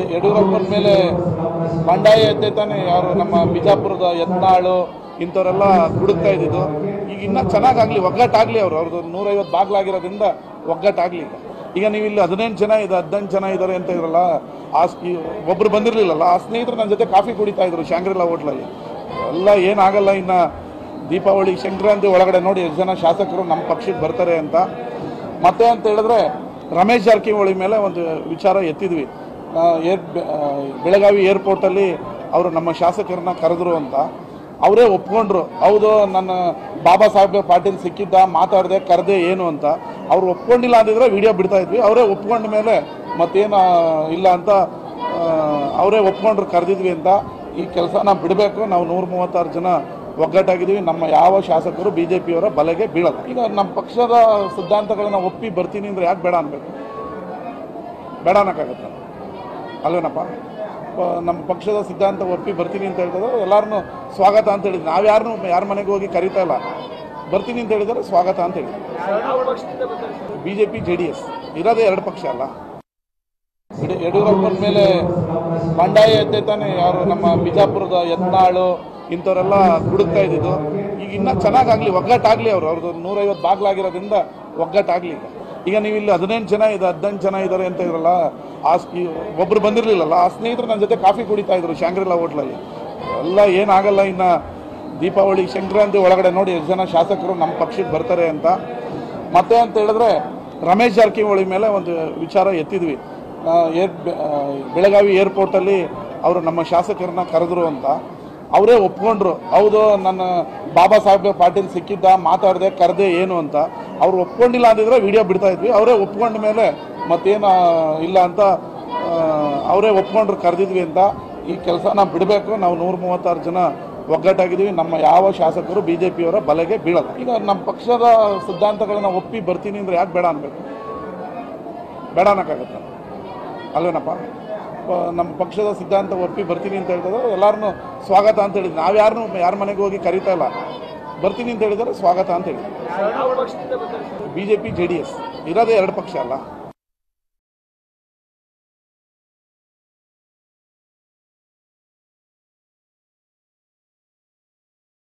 ಯಡಿ- ಯಡಿಯೂರಪ್ಪನ ಮೇಲೆ ಬಂಡಾಯ ಎತ್ತೈತಾನೆ ಯಾರು ನಮ್ಮ ಬಿಜಾಪುರದ ಯತ್ನಾಳು ಇಂಥವರೆಲ್ಲ ಹುಡುಕ್ತಾ ಇದ್ದಿದ್ದು ಈಗ ಇನ್ನೂ ಚೆನ್ನಾಗಾಗ್ಲಿ ಒಗ್ಗಟ್ಟಾಗ್ಲಿ ಅವರು ಅವ್ರದ್ದು ನೂರೈವತ್ತು ಬಾಗ್ಲಾಗಿರೋದ್ರಿಂದ ಒಗ್ಗಟ್ಟಾಗ್ಲಿ ಈಗ ಈಗ ನೀವು ಇಲ್ಲಿ ಹದಿನೆಂಟು ಜನ ಇದೆ ಹದಿನೆಂಟು ಜನ ಇದ್ದಾರೆ ಅಂತ ಇದ್ರಲ್ಲ ಆ ಸ್- ಈ ಒಬ್ರು ಬಂದಿರಲಿಲ್ಲಲ್ಲ ಆ ಸ್ನೇಹಿತರು ನನ್ನ ಜೊತೆ ಕಾಫಿ ಕುಡಿತಾ ಇದ್ರು ಶಾಂಗ್ರಿಲಾ ಹೋಟ್ಲಲ್ಲಿ ಎಲ್ಲ ಏನಾಗಲ್ಲ ಇನ್ನು ದೀಪಾವಳಿ ಸಂಕ್ರಾಂತಿ ಒಳಗಡೆ ನೋಡಿ ಎಷ್ಟು ಜನ ಶಾಸಕರು ನಮ್ಮ ಪಕ್ಷಕ್ಕೆ ಬರ್ತಾರೆ ಅಂತ ಮತ್ತೆ ಅಂತ ಹೇಳಿದ್ರೆ ರಮೇಶ್ ಜಾರಕಿಹೊಳಿ ಮೇಲೆ ಒಂದು ವಿಚಾರ ಎತ್ತಿದ್ವಿ ಆ, ಏರ್ ಬೆ- ಆ, ಬೆಳಗಾವಿ ಏರ್ಪೋರ್ಟಲ್ಲಿ ಅವರು ನಮ್ಮ ಶಾಸಕರನ್ನ ಕರೆದ್ರು ಅಂತ ಅವರೇ ಒಪ್ಕೊಂಡ್ರು ಹೌದು ನನ್ನ ಬಾಬಾ ಸಾಹೇಬ್ ಪಾಟೀಲ್ ಸಿಕ್ಕಿದ್ದ ಮಾತಾಡಿದೆ ಕರೆದೆ ಏನು ಅಂತ ಅವ್ರು ಒಪ್ಕೊಂಡಿಲ್ಲ ಅಂದಿದ್ರೆ ವಿಡಿಯೋ ಬಿಡ್ತಾ ಇದ್ವಿ ಅವರೇ ಒಪ್ಕೊಂಡ ಮೇಲೆ ಮತ್ತೇನು ಆ, ಇಲ್ಲ ಅಂತ ಆ, ಅವರೇ ಒಪ್ಕೊಂಡ್ರು ಕರೆದಿದ್ವಿ ಅಂತ ಈ ಕೆಲಸನ ಬಿಡಬೇಕು ನಾವು ನೂರ ಮೂವತ್ತಾರು ಜನ ಒಗ್ಗಟ್ಟಾಗಿದ್ದೀವಿ ನಮ್ಮ ಯಾವ ಶಾಸಕರು ಬಿ ಜೆ ಪಿಯವರ ಬಲೆಗೆ ಬೀಳಲ್ಲ ಈಗ ನಮ್ಮ ಪಕ್ಷದ ಸಿದ್ಧಾಂತಗಳನ್ನ ಒಪ್ಪಿ ಬರ್ತೀನಿ ಅಂದ್ರೆ ಯಾಕೆ ಬೇಡ ಅನ್ಬೇಕು ಬೇಡ ಅನ್ನೋಕ್ಕಾಗತ್ತೆ ಅಲ್ವೇನಪ್ಪ ಪ- ನಮ್ಮ ಪಕ್ಷದ ಸಿದ್ಧಾಂತ ಒಪ್ಪಿ ಬರ್ತೀನಿ ಅಂತ ಹೇಳಿದ್ರೆ ಎಲ್ಲರನ್ನೂ ಸ್ವಾಗತ ಅಂತ ಹೇಳಿದ್ವಿ ನಾವು ಯಾರನ್ನೂ ಯಾರ ಮನೆಗೆ ಹೋಗಿ ಕರಿತಾ ಇಲ್ಲ ಬರ್ತೀನಿ ಅಂತ ಹೇಳಿದರೆ ಸ್ವಾಗತ ಅಂತ ಹೇಳಿದ್ವಿ B J P J D S ಇರೋದೇ ಎರಡು ಪಕ್ಷ ಅಲ್ಲ ಯಡಿ- ಯಡಿಯೂರಪ್ಪನ ಮೇಲೆ ಬಂಡಾಯ ಎತ್ತೈತಾನೆ ಯಾರು ನಮ್ಮ ಬಿಜಾಪುರದ ಯತ್ನಾಳು ಇಂಥವರೆಲ್ಲ ಹುಡುಕ್ತಾ ಇದ್ದಿದ್ದು ಈಗ ಇನ್ನೂ ಚೆನ್ನಾಗಾಗ್ಲಿ ಒಗ್ಗಟ್ಟಾಗ್ಲಿ ಅವರು ಅವ್ರದ್ದು ನೂರೈವತ್ತು ಬಾಗ್ಲಾಗಿರೋದ್ರಿಂದ ಒಗ್ಗಟ್ಟಾಗ್ಲಿ ಈಗ ಈಗ ನೀವು ಇಲ್ಲಿ ಹದಿನೆಂಟು ಜನ ಇದೆ ಹದಿನೆಂಟು ಜನ ಇದ್ದಾರೆ ಅಂತ ಇದ್ರಲ್ಲ ಆ ಸ್- ಈ ಒಬ್ರು ಬಂದಿರಲಿಲ್ಲಲ್ಲ ಆ ಸ್ನೇಹಿತರು ನನ್ನ ಜೊತೆ ಕಾಫಿ ಕುಡಿತಾ ಇದ್ರು ಶಾಂಗ್ರಿಲಾ ಹೋಟ್ಲಲ್ಲಿ ಎಲ್ಲ ಏನಾಗಲ್ಲ ಇನ್ನು ದೀಪಾವಳಿ ಸಂಕ್ರಾಂತಿ ಒಳಗಡೆ ನೋಡಿ ಎಷ್ಟು ಜನ ಶಾಸಕರು ನಮ್ಮ ಪಕ್ಷಕ್ಕೆ ಬರ್ತಾರೆ ಅಂತ ಮತ್ತೆ ಅಂತ ಹೇಳಿದ್ರೆ ರಮೇಶ್ ಜಾರಕಿಹೊಳಿ ಮೇಲೆ ಒಂದು ವಿಚಾರ ಎತ್ತಿದ್ವಿ ಆ, ಏರ್ ಬೆ- ಆ, ಬೆಳಗಾವಿ ಏರ್ಪೋರ್ಟಲ್ಲಿ ಅವರು ನಮ್ಮ ಶಾಸಕರನ್ನ ಕರೆದ್ರು ಅಂತ ಅವರೇ ಒಪ್ಕೊಂಡ್ರು ಹೌದು ನನ್ನ ಬಾಬಾ ಸಾಹೇಬ್ ಪಾಟೀಲ್ ಸಿಕ್ಕಿದ್ದ ಮಾತಾಡಿದೆ ಕರೆದೆ ಏನು ಅಂತ ಅವ್ರು ಒಪ್ಕೊಂಡಿಲ್ಲ ಅಂದಿದ್ರೆ ವಿಡಿಯೋ ಬಿಡ್ತಾ ಇದ್ವಿ ಅವರೇ ಒಪ್ಕೊಂಡ ಮೇಲೆ ಮತ್ತೇನು ಆ, ಇಲ್ಲ ಅಂತ ಆ, ಅವರೇ ಒಪ್ಕೊಂಡ್ರು ಕರೆದಿದ್ವಿ ಅಂತ ಈ ಕೆಲಸನ ಬಿಡಬೇಕು ನಾವು ನೂರ ಮೂವತ್ತಾರು ಜನ ಒಗ್ಗಟ್ಟಾಗಿದ್ದೀವಿ ನಮ್ಮ ಯಾವ ಶಾಸಕರು ಬಿ ಜೆ ಪಿಯವರ ಬಲೆಗೆ ಬೀಳಲ್ಲ ಈಗ ನಮ್ಮ ಪಕ್ಷದ ಸಿದ್ಧಾಂತಗಳನ್ನ ಒಪ್ಪಿ ಬರ್ತೀನಿ ಅಂದ್ರೆ ಯಾಕೆ ಬೇಡ ಅನ್ಬೇಕು ಬೇಡ ಅನ್ನೋಕ್ಕಾಗತ್ತೆ ಅಲ್ವೇನಪ್ಪ ಪ- ನಮ್ಮ ಪಕ್ಷದ ಸಿದ್ಧಾಂತ ಒಪ್ಪಿ ಬರ್ತೀನಿ ಅಂತ ಹೇಳಿದ್ರೆ ಎಲ್ಲರನ್ನೂ ಸ್ವಾಗತ ಅಂತ ಹೇಳಿದ್ವಿ ನಾವು ಯಾರನ್ನೂ ಯಾರ ಮನೆಗೆ ಹೋಗಿ ಕರಿತಾ ಇಲ್ಲ ಬರ್ತೀನಿ ಅಂತ ಹೇಳಿದರೆ ಸ್ವಾಗತ ಅಂತ ಹೇಳಿದ್ವಿ B J P J D S ಇರೋದೇ ಎರಡು ಪಕ್ಷ ಅಲ್ಲ